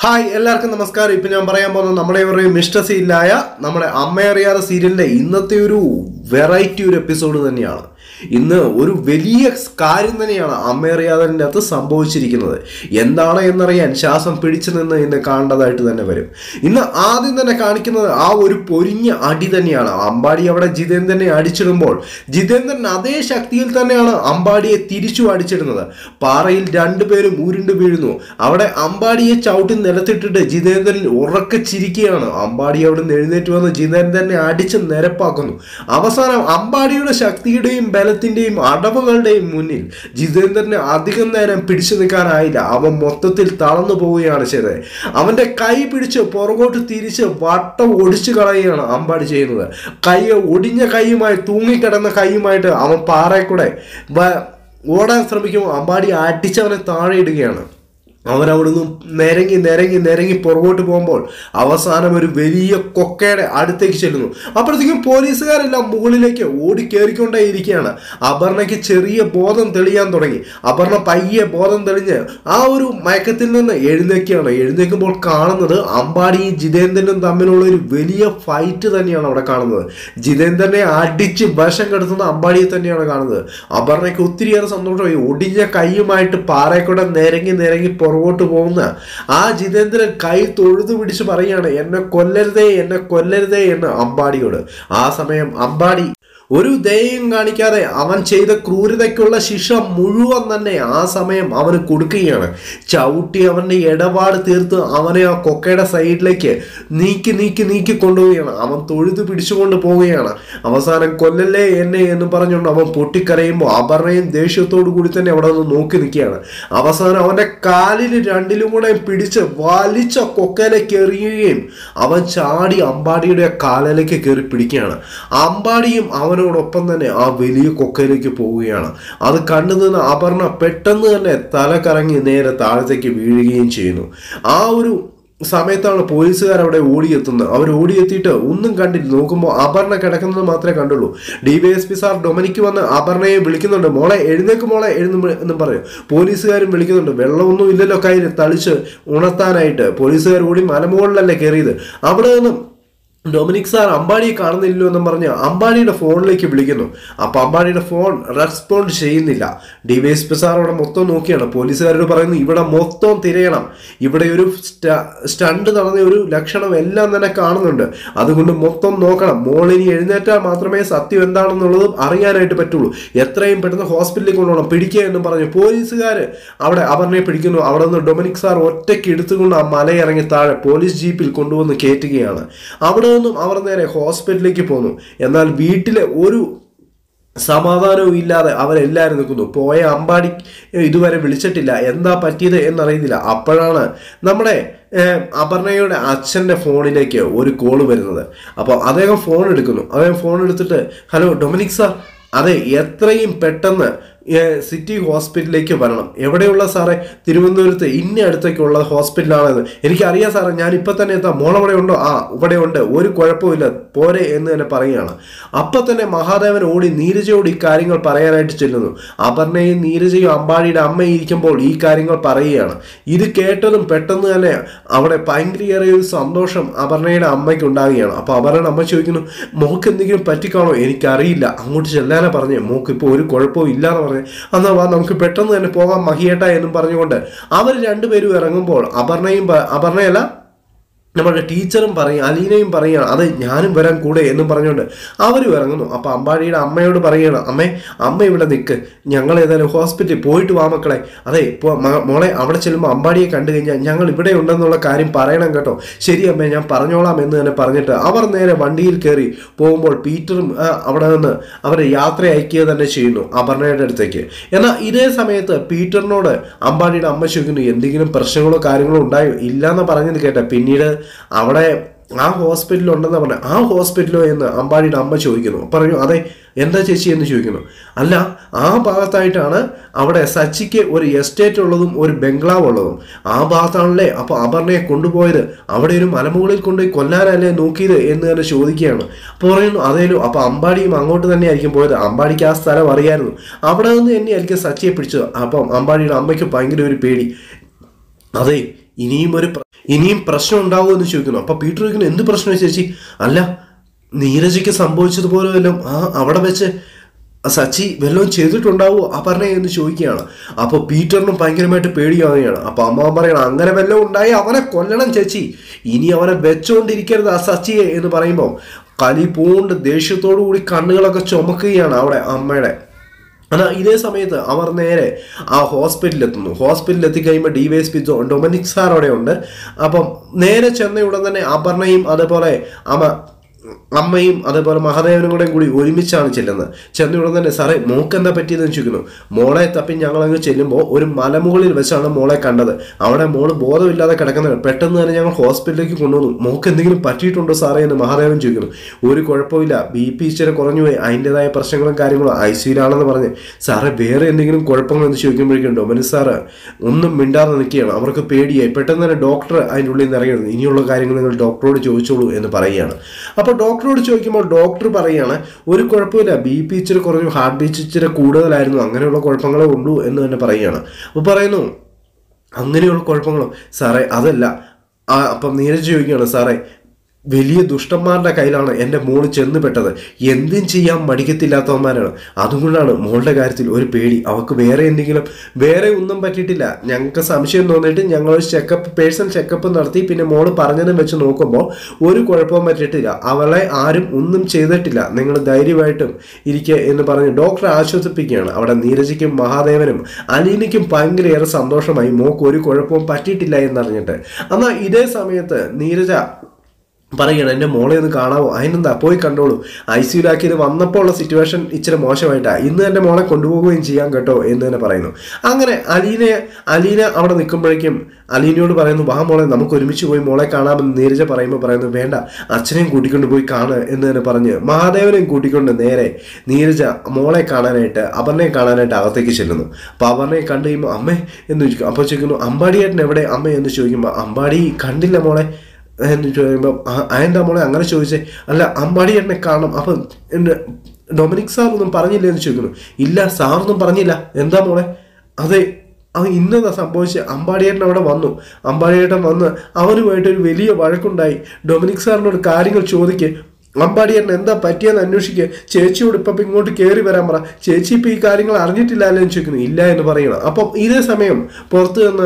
hi എല്ലാവർക്കും നമസ്കാരം ഇപ്പൊ ഞാൻ പറയാൻ പോകുന്നത് നമ്മുടെ ഇവരുടെയും ഇഷ്ടസീലായ നമ്മുടെ അമ്മയറിയാതെ സീരിയലിന്റെ ഇന്നത്തെ ഒരു വെറൈറ്റി ഒരു എപ്പിസോഡ് തന്നെയാണ് ഇന്ന് ഒരു വലിയ കാര്യം തന്നെയാണ് അമ്മയറിയാതിൻ്റെ അകത്ത് സംഭവിച്ചിരിക്കുന്നത് എന്താണ് എന്നറിയാൻ ശ്വാസം പിടിച്ചു നിന്ന് ഇന്ന് കാണേണ്ടതായിട്ട് തന്നെ വരും ഇന്ന് ആദ്യം തന്നെ കാണിക്കുന്നത് ആ ഒരു പൊരിഞ്ഞ അടി തന്നെയാണ് അമ്പാടി അവിടെ ജിതേന്ദ്രനെ അടിച്ചിടുമ്പോൾ ജിതേന്ദ്രൻ അതേ ശക്തിയിൽ തന്നെയാണ് അമ്പാടിയെ തിരിച്ചു അടിച്ചിടുന്നത് പാറയിൽ രണ്ടുപേരും ഉരുണ്ട് വീഴുന്നു അവിടെ അമ്പാടിയെ ചവിട്ടി നിലത്തിട്ടിട്ട് ജിതേന്ദ്രൻ ഉറക്കെ ചിരിക്കുകയാണ് അമ്പാടി അവിടെ നിന്ന് എഴുന്നേറ്റ് വന്ന് ജിതേന്ദ്രനെ അടിച്ച് നിരപ്പാക്കുന്നു അവസാനം അമ്പാടിയുടെ ശക്തിയുടെയും ബലത്തിന്റെയും അടവുകളുടെയും മുന്നിൽ ജിതേന്ദ്രന് അധികം നേരം പിടിച്ചു നിൽക്കാനായില്ല അവൻ മൊത്തത്തിൽ തളർന്നു പോവുകയാണ് ചെയ്തത് അവന്റെ കൈ പിടിച്ച് പുറകോട്ട് തിരിച്ച് വട്ടം ഒടിച്ചു കളയുകയാണ് അമ്പാടി ചെയ്യുന്നത് കൈ ഒടിഞ്ഞ കൈയുമായി തൂങ്ങിക്കിടന്ന കൈയുമായിട്ട് അവൻ പാറയിൽ കൂടെ വ- ഓടാൻ ശ്രമിക്കുമ്പോൾ അമ്പാടി അടിച്ചവനെ താഴെ ഇടുകയാണ് അവൻ അവിടുന്ന് നിരങ്ങി നിരങ്ങി നിരങ്ങി പുറകോട്ട് പോകുമ്പോൾ അവസാനം ഒരു വലിയ കൊക്കയുടെ അടുത്തേക്ക് ചെല്ലുന്നു അപ്പോഴത്തേക്കും പോലീസുകാരെല്ലാം മുകളിലേക്ക് ഓടി കയറിക്കൊണ്ടേ ഇരിക്കുകയാണ് അപർണയ്ക്ക് ചെറിയ ബോധം തെളിയാൻ തുടങ്ങി അപർണ പയ്യെ ബോധം തെളിഞ്ഞ് ആ ഒരു മയക്കത്തിൽ നിന്ന് എഴുന്നേക്കുകയാണ് എഴുന്നേൽക്കുമ്പോൾ കാണുന്നത് അമ്പാടിയും ജിതേന്ദ്രനും തമ്മിലുള്ള ഒരു വലിയ ഫൈറ്റ് തന്നെയാണ് അവിടെ കാണുന്നത് ജിതേന്ദ്രനെ അടിച്ച് വശം കെടുത്തുന്ന അമ്പാടിയെ തന്നെയാണ് കാണുന്നത് അപർണയ്ക്ക് ഒത്തിരിയേറെ സന്തോഷമായി ഒടിഞ്ഞ കൈയുമായിട്ട് പാറയെക്കൂടെ നിരങ്ങി നിരങ്ങി പുറകോട്ട് പോകുന്ന ആ ജിതേന്ദ്രൻ കൈ തൊഴുതു പിടിച്ച് പറയുകയാണ് എന്നെ കൊല്ലരുതേ എന്നെ കൊല്ലരുതേ എന്ന് അമ്പാടിയോട് ആ സമയം അമ്പാടി ഒരു ദയയും കാണിക്കാതെ അവൻ ചെയ്ത ക്രൂരതയ്ക്കുള്ള ശിക്ഷ മുഴുവൻ തന്നെ ആ സമയം അവന് കൊടുക്കുകയാണ് ചവിട്ടി അവൻ്റെ ഇടപാട് തീർത്ത് അവനെ ആ കൊക്കയുടെ സൈഡിലേക്ക് നീക്കി നീക്കി നീക്കി കൊണ്ടുപോവുകയാണ് അവൻ തൊഴുത് പിടിച്ചുകൊണ്ട് പോവുകയാണ് അവസാനം കൊല്ലല്ലേ എന്നെ എന്ന് പറഞ്ഞുകൊണ്ട് അവൻ പൊട്ടിക്കരയുമ്പോൾ അപർണയും ദേഷ്യത്തോടു കൂടി തന്നെ അവിടെ നിന്ന് നോക്കി നിൽക്കുകയാണ് അവസാനം അവൻ്റെ കാലിൽ രണ്ടിലും കൂടെ പിടിച്ച് വലിച്ച കൊക്കയിലേക്ക് എറിയുകയും അവൻ ചാടി അമ്പാടിയുടെ കാലിലേക്ക് കയറി പിടിക്കുകയാണ് അമ്പാടിയും അവനോടൊപ്പം തന്നെ ആ വലിയ കൊക്കയിലേക്ക് പോവുകയാണ് അത് കണ്ടു നിന്ന് അപർണ പെട്ടെന്ന് തന്നെ തല കറങ്ങി നേരെ താഴത്തേക്ക് വീഴുകയും ചെയ്യുന്നു ആ ഒരു സമയത്താണ് പോലീസുകാർ അവിടെ ഓടിയെത്തുന്നത് അവർ ഓടിയെത്തിയിട്ട് ഒന്നും കണ്ടില്ല നോക്കുമ്പോൾ അപർണ കിടക്കുന്നത് മാത്രമേ കണ്ടുള്ളൂ D Y S P sir Dominic വന്ന് അപർണയെ വിളിക്കുന്നുണ്ട് മോളെ എഴുന്നേക്ക് മോളെ എഴുന്നു എന്നും പറയും പോലീസുകാരും വിളിക്കുന്നുണ്ട് വെള്ളമൊന്നും ഇല്ലല്ലോ കയ്യിൽ തളിച്ച് ഉണർത്താനായിട്ട് പോലീസുകാർ ഓടി മലമുകളിലല്ലേ കയറിയത് അവിടെ നിന്നും ഡൊമിനിക് സാർ അമ്പാടിയെ കാണുന്നില്ലല്ലോ എന്നും പറഞ്ഞ് അമ്പാടിയുടെ ഫോണിലേക്ക് വിളിക്കുന്നു അപ്പൊ അമ്പാടിയുടെ ഫോൺ റെസ്പോണ്ട് ചെയ്യുന്നില്ല ഡിവൈഎസ്പി സാർ അവിടെ മൊത്തം നോക്കിയാണ് പോലീസുകാരോട് പറയുന്നു ഇവിടെ മൊത്തം തിരയണം ഇവിടെ ഒരു സ്റ്റണ്ട് നടന്ന ഒരു ലക്ഷണം എല്ലാം തന്നെ കാണുന്നുണ്ട് അതുകൊണ്ട് മൊത്തം നോക്കണം മോളിനി എഴുന്നേറ്റാൽ മാത്രമേ സത്യം എന്താണെന്നുള്ളത് അറിയാനായിട്ട് പറ്റുള്ളൂ എത്രയും പെട്ടെന്ന് ഹോസ്പിറ്റലിൽ കൊണ്ടുപോകണം പിടിക്കുക എന്ന് പറഞ്ഞു പോലീസുകാർ അവിടെ അപർണയെ പിടിക്കുന്നു അവിടെ നിന്ന് ഡൊമിനിക് സാർ ഒറ്റയ്ക്ക് എടുത്തുകൊണ്ട് ആ മലയിറങ്ങി താഴെ പോലീസ് ജീപ്പിൽ കൊണ്ടുവന്ന് കയറ്റുകയാണ് അവിടെ നിന്നും അവർ നേരെ ഹോസ്പിറ്റലിലേക്ക് പോന്നു എന്നാൽ വീട്ടിലെ ഒരു സമാധാനവും ഇല്ലാതെ അവരെല്ലാവരും നിൽക്കുന്നു പോയ അമ്പാടി ഇതുവരെ വിളിച്ചിട്ടില്ല എന്താ പറ്റിയത് എന്നറിയുന്നില്ല അപ്പോഴാണ് നമ്മുടെ ഏഹ്, അപർണയുടെ അച്ഛൻ്റെ ഫോണിലേക്ക് ഒരു കോള് വരുന്നത് അപ്പോൾ അദ്ദേഹം ഫോൺ എടുക്കുന്നു അദ്ദേഹം ഫോൺ എടുത്തിട്ട് ഹലോ ഡൊമിനിക് സാർ അതെ എത്രയും പെട്ടെന്ന് ഏഹ്, സിറ്റി ഹോസ്പിറ്റലിലേക്ക് വരണം എവിടെയുള്ള സാറേ തിരുവനന്തപുരത്ത് ഇന്ന അടുത്തേക്കുള്ള ഹോസ്പിറ്റലാണെന്ന് എനിക്കറിയാം സാറേ ഞാൻ ഇപ്പം തന്നെ എത്താം മോളവിടെ ഉണ്ടോ ആ ഇവിടെ ഉണ്ട് ഒരു കുഴപ്പമില്ല പോരെ എന്ന് തന്നെ പറയുകയാണ് അപ്പം തന്നെ മഹാദേവൻ ഓടി നീരജയോട് ഈ കാര്യങ്ങൾ പറയാനായിട്ട് ചെല്ലുന്നു അപർണയും നീരജയും അമ്പാടിയുടെ അമ്മയും ഇരിക്കുമ്പോൾ ഈ കാര്യങ്ങൾ പറയുകയാണ് ഇത് കേട്ടതും പെട്ടെന്ന് തന്നെ അവിടെ ഭയങ്കരയേറെ ഒരു സന്തോഷം അപർണയുടെ അമ്മയ്ക്ക് ഉണ്ടാകുകയാണ് അപ്പോൾ അപർണയുടെ അമ്മ ചോദിക്കുന്നു മോക്ക് എന്തെങ്കിലും പറ്റിക്കാണോ എനിക്കറിയില്ല അങ്ങോട്ട് ചെല്ലാനാ പറഞ്ഞേ മോക്ക് ഇപ്പോൾ ഒരു കുഴപ്പവും ഇല്ലാന്ന് പറഞ്ഞേ എന്നാ വാ നമുക്ക് പെട്ടെന്ന് തന്നെ പോകാം മഹിയേട്ട എന്നും പറഞ്ഞുകൊണ്ട് അവർ രണ്ടുപേരും ഇറങ്ങുമ്പോൾ അപർണയും പ- അപർണയല്ല നമ്മുടെ ടീച്ചറും പറയും അലീനയും പറയുകയാണ് അത് ഞാനും വരാൻ കൂടെ എന്നും പറഞ്ഞുകൊണ്ട് അവരും ഇറങ്ങുന്നു അപ്പോൾ അമ്പാടിയുടെ അമ്മയോട് പറയുകയാണ് അമ്മേ അമ്മ ഇവിടെ നിൽക്ക് ഞങ്ങൾ ഏതായാലും ഹോസ്പിറ്റലിൽ പോയിട്ട് വാ മക്കളെ അതെ ഇപ്പോൾ മോളെ അവിടെ ചെല്ലുമ്പോൾ അമ്പാടിയെ കണ്ടു കഴിഞ്ഞാൽ ഞങ്ങൾ ഇവിടെ ഉണ്ടെന്നുള്ള കാര്യം പറയണം കേട്ടോ ശരി അമ്മേ ഞാൻ പറഞ്ഞോളാം എന്ന് തന്നെ പറഞ്ഞിട്ട് അവർ നേരെ വണ്ടിയിൽ കയറി പോകുമ്പോൾ പീറ്ററും ആ, അവിടെ നിന്ന് അവരെ യാത്ര അയക്കുക തന്നെ ചെയ്യുന്നു അപർണയുടെ അടുത്തേക്ക് എന്നാൽ ഇതേ സമയത്ത് പീറ്ററിനോട് അമ്പാടിയുടെ അമ്മ ചോദിക്കുന്നു എന്തെങ്കിലും പ്രശ്നങ്ങളോ കാര്യങ്ങളോ ഉണ്ടായോ ഇല്ലാന്ന് പറഞ്ഞത് കേട്ട പിന്നീട് അവിടെ ആ ഹോസ്പിറ്റലിൽ ഉണ്ടെന്ന് പറഞ്ഞു ആ ഹോസ്പിറ്റലോ എന്ന് അമ്പാടിയുടെ അമ്മ ചോദിക്കുന്നു പറഞ്ഞു അതെ എന്താ ചേച്ചി എന്ന് ചോദിക്കുന്നു അല്ല ആ ഭാഗത്തായിട്ടാണ് അവിടെ സച്ചിക്ക് ഒരു എസ്റ്റേറ്റ് ഉള്ളതും ഒരു ബംഗ്ലാവ് ഉള്ളതും ആ ഭാഗത്താണല്ലേ അപ്പോൾ അപർണയെ കൊണ്ടുപോയത് അവിടെ ഒരു മലമുകളിൽ കൊണ്ടുപോയി കൊല്ലാനല്ലേ നോക്കിയത് എന്ന് തന്നെ ചോദിക്കുകയാണ് അപ്പോൾ പറയുന്നു അതേലോ അപ്പോൾ അമ്പാടിയും അങ്ങോട്ട് തന്നെ ആയിരിക്കും പോയത് അമ്പാടിക്ക് ആ സ്ഥലം അറിയായിരുന്നു അവിടെ നിന്ന് തന്നെയായിരിക്കും സച്ചിയെ പിടിച്ചത് അപ്പം അമ്പാടിയുടെ അമ്മയ്ക്ക് ഭയങ്കര ഒരു പേടി അതെ ഇനിയും ഒരു പ്ര- ഇനിയും പ്രശ്നം ഉണ്ടാവുമോ എന്ന് ചോദിക്കുന്നു അപ്പൊ പീറ്റർ ചോദിക്കുന്നു എന്ത് പ്രശ്നം ചേച്ചി അല്ല നീരജയ്ക്ക് സംഭവിച്ചതുപോലെ വല്ലതും ആ അവിടെ വെച്ച് സച്ചി വല്ലതും ചെയ്തിട്ടുണ്ടാവുമോ ആ പറഞ്ഞ എന്ന് ചോദിക്കുകയാണ് അപ്പോൾ പീറ്ററിനും ഭയങ്കരമായിട്ട് പേടിയാവുകയാണ് അപ്പോൾ അമ്മ പറയണം അങ്ങനെ വല്ലതും ഉണ്ടായി അവനെ കൊല്ലണം ചേച്ചി ഇനി അവനെ വെച്ചോണ്ടിരിക്കരുത് ആ സച്ചിയെ എന്ന് പറയുമ്പോൾ കലി പൂണ്ട് ദേഷ്യത്തോടു കൂടി കണ്ണുകളൊക്കെ ചുമക്കുകയാണ് അവിടെ അമ്മയുടെ എന്നാൽ ഇതേ സമയത്ത് അവർ നേരെ ആ ഹോസ്പിറ്റലിൽ എത്തുന്നു ഹോസ്പിറ്റലിൽ എത്തിക്കഴിയുമ്പോൾ D Y S P Dominic sir അവിടെ ഉണ്ട് അപ്പം നേരെ ചെന്ന ഉടൻ തന്നെ അപർണയും അതേപോലെ അമ്മ അമ്മയും അതേപോലെ മഹാദേവനും കൂടെ കൂടി ഒരുമിച്ചാണ് ചെല്ലുന്നത് ചെന്ന ഉടൻ തന്നെ സാറേ മോക്ക് എന്താ പറ്റിയതെന്ന് ചോദിക്കുന്നു മോളെ തപ്പി ഞങ്ങൾ അങ്ങ് ചെല്ലുമ്പോൾ ഒരു മലമുകളിൽ വെച്ചാണ് മോളെ കണ്ടത് അവിടെ മോള് ബോധമില്ലാതെ കിടക്കുന്നത് പെട്ടെന്ന് തന്നെ ഞങ്ങൾ ഹോസ്പിറ്റലിലേക്ക് കൊണ്ടുവന്നു മോക്ക് എന്തെങ്കിലും പറ്റിയിട്ടുണ്ടോ സാറേ എന്ന് മഹാദേവൻ ചോദിക്കുന്നു ഒരു കുഴപ്പമില്ല ബി പി ഇച്ചിരി കുറഞ്ഞു പോയി അതിൻ്റെതായ പ്രശ്നങ്ങളും കാര്യങ്ങളും ഐ സിയിലാണെന്ന് പറഞ്ഞ് സാറേ വേറെ എന്തെങ്കിലും കുഴപ്പങ്ങളെന്ന് ചോദിക്കുമ്പോഴേക്കും ഡൊമിനിക് സാറ് ഒന്നും മിണ്ടാതെ നിൽക്കുകയാണ് അവർക്ക് പേടിയായി പെട്ടെന്ന് തന്നെ ഡോക്ടർ അതിൻ്റെ ഉള്ളിൽ നിന്ന് ഇറങ്ങി വരുന്നു ഇനിയുള്ള കാര്യങ്ങൾ നിങ്ങൾ ഡോക്ടറോട് ചോദിച്ചോളൂ എന്ന് പറയുകയാണ് അപ്പോൾ ഡോക്ടറോട് ചോദിക്കുമ്പോൾ ഡോക്ടർ പറയുകയാണ് ഒരു കുഴപ്പമില്ല ബി പി ഇച്ചിരി കുറഞ്ഞു ഹാർട്ട് ബീറ്റ് ഇച്ചിരി കൂടുതലായിരുന്നു അങ്ങനെയുള്ള കുഴപ്പങ്ങളേ ഉള്ളൂ എന്ന് തന്നെ പറയുകയാണ് അപ്പോൾ പറയുന്നു അങ്ങനെയുള്ള കുഴപ്പങ്ങളോ സാറേ അതല്ല ആ അപ്പം നീരജ് ചോദിക്കുകയാണ് സാറേ വലിയ ദുഷ്ടന്മാരുടെ കയ്യിലാണ് എൻ്റെ മോള് ചെന്ന് പെട്ടത് എന്തും ചെയ്യാൻ മടിക്കത്തില്ലാത്തവന്മാരാണ് അതുകൊണ്ടാണ് മോളുടെ കാര്യത്തിൽ ഒരു പേടി അവൾക്ക് വേറെ എന്തെങ്കിലും വേറെ ഒന്നും പറ്റിയിട്ടില്ല ഞങ്ങൾക്ക് സംശയം തോന്നിയിട്ട് ഞങ്ങൾ ഒരു ചെക്കപ്പ് പേഴ്സണൽ ചെക്കപ്പ് നടത്തി പിന്നെ മോള് പറഞ്ഞതും വെച്ച് നോക്കുമ്പോൾ ഒരു കുഴപ്പവും പറ്റിയിട്ടില്ല അവളെ ആരും ഒന്നും ചെയ്തിട്ടില്ല നിങ്ങൾ ധൈര്യമായിട്ടും ഇരിക്കുക എന്ന് പറഞ്ഞ് ഡോക്ടറെ ആശ്വസിപ്പിക്കുകയാണ് അവിടെ നീരജയ്ക്കും മഹാദേവനും അലീനയ്ക്കും ഭയങ്കരയേറെ സന്തോഷമായി മോക്ക് ഒരു കുഴപ്പവും പറ്റിയിട്ടില്ല എന്നറിഞ്ഞിട്ട് എന്നാൽ ഇതേ സമയത്ത് നീരജ പറയണം എൻ്റെ മോളെ ഒന്ന് കാണാവോ അതിനെന്താ പോയി കണ്ടോളൂ ഐ സിയിലാക്കിയത് വന്നപ്പോൾ ഉള്ള സിറ്റുവേഷൻ ഇച്ചിരി മോശമായിട്ടാണ് ഇന്ന് എൻ്റെ മോളെ കൊണ്ടുപോവുകയും ചെയ്യാം കേട്ടോ എന്ന് തന്നെ പറയുന്നു അങ്ങനെ അലീനെ അലീന അവിടെ നിൽക്കുമ്പോഴേക്കും അലീനയോട് പറയുന്നു വാ മോളെ നമുക്ക് ഒരുമിച്ച് പോയി മോളെ കാണാമെന്ന് നീരജ പറയുമ്പോൾ പറയുന്നു വേണ്ട അച്ഛനെയും കൂട്ടിക്കൊണ്ട് പോയി കാണ് എന്ന് തന്നെ പറഞ്ഞ് മഹാദേവനെയും കൂട്ടിക്കൊണ്ട് നേരെ നീരജ മോളെ കാണാനായിട്ട് അപർണയെ കാണാനായിട്ട് അകത്തേക്ക് ചെല്ലുന്നു അപ്പോൾ അപർണയെ കണ്ടു കഴിയുമ്പോൾ അമ്മേ എന്ന് ചോദിക്കും അപ്പോൾ ചോദിക്കുന്നു അമ്പാടിയേട്ടൻ എവിടെ അമ്മ എന്ന് ചോദിക്കുമ്പോൾ അമ്പാടി കണ്ടില്ല മോളെ എന്ന് ചോദിക്കുമ്പോൾ അതെന്താ മോളെ അങ്ങനെ ചോദിച്ചേ അല്ല അമ്പാടി എന്നെ കാണണം അപ്പം എൻ്റെ ഡൊമിനിക് സാർ ഒന്നും പറഞ്ഞില്ല എന്ന് ചോദിക്കുന്നു ഇല്ല സാറൊന്നും പറഞ്ഞില്ല എന്താ മോളെ അതെ അത് ഇന്നതാ സംഭവിച്ചത് അമ്പാടിയേട്ടൻ അവിടെ വന്നു അമ്പാടിയേട്ടൻ വന്ന് അവനുമായിട്ട് ഒരു വലിയ വഴക്കുണ്ടായി ഡൊമിനിക് സാറിനോട് കാര്യങ്ങൾ ചോദിക്ക് അമ്പാടിയേട്ടൻ എന്താ പറ്റിയെന്ന് അന്വേഷിക്കുക ചേച്ചിയോട് ഇപ്പം ഇങ്ങോട്ട് കയറി വരാൻ പറ ചേച്ചി ഇപ്പം ഈ കാര്യങ്ങൾ അറിഞ്ഞിട്ടില്ല എന്ന് ചോദിക്കുന്നു ഇല്ല എന്ന് പറയണം അപ്പം ഇതേ സമയം പുറത്ത് നിന്ന്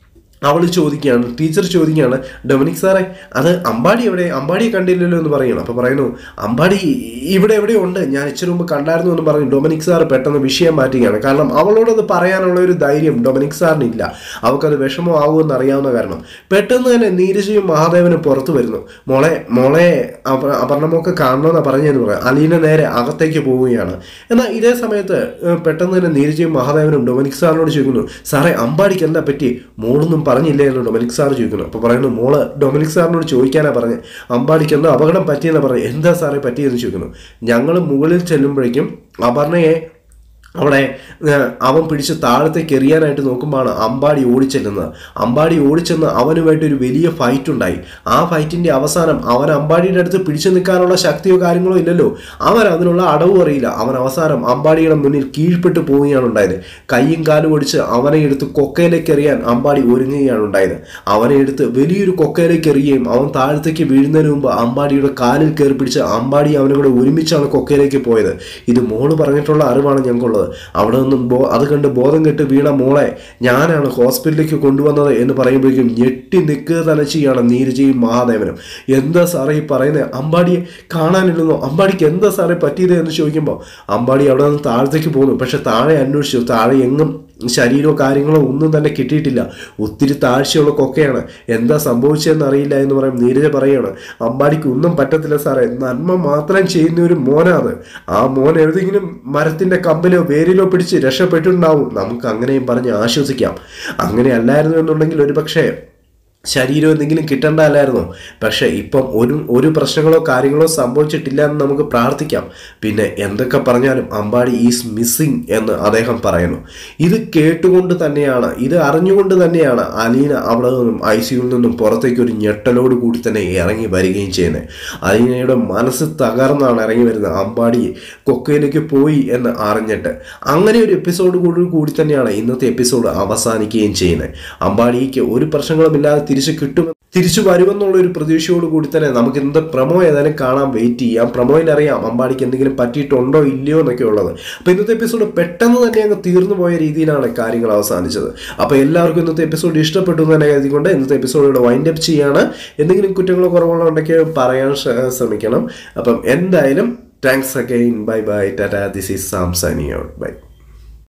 അവൾ ചോദിക്കുകയാണ് ടീച്ചർ ചോദിക്കുകയാണ് ഡൊമിനിക് സാറേ അത് അമ്പാടി എവിടെ അമ്പാടിയെ കണ്ടില്ലല്ലോ എന്ന് പറയണം അപ്പോൾ പറയുന്നു അമ്പാടി ഇവിടെ എവിടെ ഉണ്ട് ഞാൻ ഇച്ചിരി മുമ്പ് കണ്ടായിരുന്നു എന്ന് പറഞ്ഞു ഡൊമിനിക് സാർ പെട്ടെന്ന് വിഷയം മാറ്റുകയാണ് കാരണം അവളോടത് പറയാനുള്ള ഒരു ധൈര്യം ഡൊമിനിക് സാറിനില്ല അവൾക്കത് വിഷമമാകുമെന്ന് അറിയാവുന്ന കാരണം പെട്ടെന്ന് തന്നെ നീരജയും മഹാദേവനും പുറത്തു വരുന്നു മോളെ മോളെ അപ- അപർണമൊക്കെ കാണണമെന്നാണ് പറഞ്ഞതെന്ന് പറയാം അലീന നേരെ അകത്തേക്ക് പോവുകയാണ് എന്നാൽ ഇതേ സമയത്ത് ഏഹ്, പെട്ടെന്ന് തന്നെ നീരജയും മഹാദേവനും ഡൊമിനിക് സാറിനോട് ചോദിക്കുന്നു സാറേ അമ്പാടിക്ക് എന്താ പറ്റി മോളൊന്നും പറഞ്ഞില്ലേ എന്ന് ഡൊമിനിക് സാർ ചോദിക്കുന്നു അപ്പോൾ പറയുന്നു മോള് ഡൊമിനിക് സാറിനോട് ചോദിക്കാനാ പറഞ്ഞ് അമ്പാടിക്ക് എന്തോ അപകടം പറ്റിയെന്നാ പറഞ്ഞു എന്താ സാറേ പറ്റിയെന്ന് ചോദിക്കുന്നു ഞങ്ങൾ മുകളിൽ ചെല്ലുമ്പോഴേക്കും അപർണയെ അവിടെ ഏഹ്, അവൻ പിടിച്ച് താഴത്തേക്ക് എറിയാനായിട്ട് നോക്കുമ്പോഴാണ് അമ്പാടി ഓടിച്ചെല്ലുന്നത് അമ്പാടി ഓടിച്ചെന്ന് അവനുമായിട്ട് ഒരു വലിയ ഫൈറ്റ് ഉണ്ടായി ആ ഫൈറ്റിന്റെ അവസാനം അവൻ അമ്പാടിയുടെ അടുത്ത് പിടിച്ചു നിൽക്കാനുള്ള ശക്തിയോ കാര്യങ്ങളോ ഇല്ലല്ലോ അവൻ അതിനുള്ള അടവും അറിയില്ല അവൻ അവസാനം അമ്പാടിയുടെ മുന്നിൽ കീഴ്പ്പെട്ട് പോവുകയാണ് ഉണ്ടായത് കൈയും കാലും ഒടിച്ച് അവനെ എടുത്ത് കൊക്കയിലേക്ക് എറിയാൻ അമ്പാടി ഒരുങ്ങുകയാണ് ഉണ്ടായത് അവനെ എടുത്ത് വലിയൊരു കൊക്കയിലേക്ക് എറിയുകയും അവൻ താഴത്തേക്ക് വീഴുന്നതിന് മുമ്പ് അമ്പാടിയുടെ കാലിൽ കയറി പിടിച്ച് അമ്പാടി അവനെ കൂടെ ഒരുമിച്ചാണ് കൊക്കയിലേക്ക് പോയത് ഇത് മോള് പറഞ്ഞിട്ടുള്ള അറിവാണ് ഞങ്ങൾക്കുള്ളത് അവിടെ നിന്നും ബോ അത് കണ്ട് ബോധം കെട്ട് വീണ മോളെ ഞാനാണ് ഹോസ്പിറ്റലിലേക്ക് കൊണ്ടുവന്നത് എന്ന് പറയുമ്പോഴേക്കും ഞെട്ടി നിൽക്കുക തന്നെ ചെയ്യാണ് നീരജയും മഹാദേവനും എന്താ സാറേ ഈ പറയുന്നത് അമ്പാടിയെ കാണാനില്ലെന്നോ അമ്പാടിക്ക് എന്താ സാറേ പറ്റിയത് എന്ന് ചോദിക്കുമ്പോൾ അമ്പാടി അവിടെ നിന്ന് താഴത്തേക്ക് പോകുന്നു പക്ഷെ താഴെ അന്വേഷിച്ചു താഴെ എങ്ങും ശരീരമോ കാര്യങ്ങളോ ഒന്നും തന്നെ കിട്ടിയിട്ടില്ല ഒത്തിരി താഴ്ചയുള്ള കൊക്കയാണ് എന്താ സംഭവിച്ചതെന്ന് അറിയില്ല എന്ന് പറയും നീരജ പറയാണ് അമ്പാടിക്ക് ഒന്നും പറ്റത്തില്ല സാറേ നന്മ മാത്രം ചെയ്യുന്ന ഒരു മോനാത് ആ മോൻ ഏതെങ്കിലും മരത്തിന്റെ കമ്പിലോ വേരിലോ പിടിച്ച് രക്ഷപ്പെട്ടിട്ടുണ്ടാവും നമുക്ക് അങ്ങനെയും പറഞ്ഞ് ആശ്വസിക്കാം അങ്ങനെ അല്ലായിരുന്നു എന്നുണ്ടെങ്കിൽ ഒരു പക്ഷേ ശരീരം എന്തെങ്കിലും കിട്ടണ്ടല്ലായിരുന്നോ പക്ഷെ ഇപ്പം ഒരു ഒരു പ്രശ്നങ്ങളോ കാര്യങ്ങളോ സംഭവിച്ചിട്ടില്ല എന്ന് നമുക്ക് പ്രാർത്ഥിക്കാം പിന്നെ എന്തൊക്കെ പറഞ്ഞാലും അമ്പാടി ഈസ് മിസ്സിങ് എന്ന് അദ്ദേഹം പറയുന്നു ഇത് കേട്ടുകൊണ്ട് തന്നെയാണ് ഇത് അറിഞ്ഞുകൊണ്ട് തന്നെയാണ് അലീന അവിടെ നിന്നും ഐ സിയുയിൽ നിന്നും പുറത്തേക്ക് ഒരു ഞെട്ടലോട് കൂടി തന്നെ ഇറങ്ങി വരികയും ചെയ്യുന്നത് അലീനയുടെ മനസ്സ് തകർന്നാണ് ഇറങ്ങി വരുന്നത് അമ്പാടി കൊക്കയിലേക്ക് പോയി എന്ന് അറിഞ്ഞിട്ട് അങ്ങനെ ഒരു എപ്പിസോഡ് കൂടി കൂടി തന്നെയാണ് ഇന്നത്തെ എപ്പിസോഡ് അവസാനിക്കുകയും ചെയ്യുന്നത് അമ്പാടിക്ക് ഒരു പ്രശ്നങ്ങളും ഇല്ലാതെ തിരിച്ച് കിട്ടും തിരിച്ചു വരുമെന്നുള്ള ഒരു പ്രതീക്ഷയോട് കൂടി തന്നെ നമുക്ക് ഇന്നത്തെ പ്രമോ ഏതായാലും കാണാൻ വെയിറ്റ് ചെയ്യാം പ്രമോയിൽ അറിയാം അമ്പാടിക്ക് എന്തെങ്കിലും പറ്റിയിട്ടുണ്ടോ ഇല്ലയോ എന്നൊക്കെ ഉള്ളത് അപ്പോൾ ഇന്നത്തെ എപ്പിസോഡ് പെട്ടെന്ന് തന്നെ അങ്ങ് തീർന്നു പോയ രീതിയിലാണ് കാര്യങ്ങൾ അവസാനിച്ചത് അപ്പോൾ എല്ലാവർക്കും ഇന്നത്തെ എപ്പിസോഡ് ഇഷ്ടപ്പെട്ടു എന്ന് തന്നെ കരുതിക്കൊണ്ട് ഇന്നത്തെ എപ്പിസോഡ് വൈൻഡ് അപ്പ് ചെയ്യാണ് എന്തെങ്കിലും കുറ്റങ്ങളോ കുറവുകളോ ഉണ്ടെങ്കിൽ പറയാൻ ശ്ര- ശ്രമിക്കണം അപ്പം എന്തായാലും thanks again bye bye tata this is Sam signing out by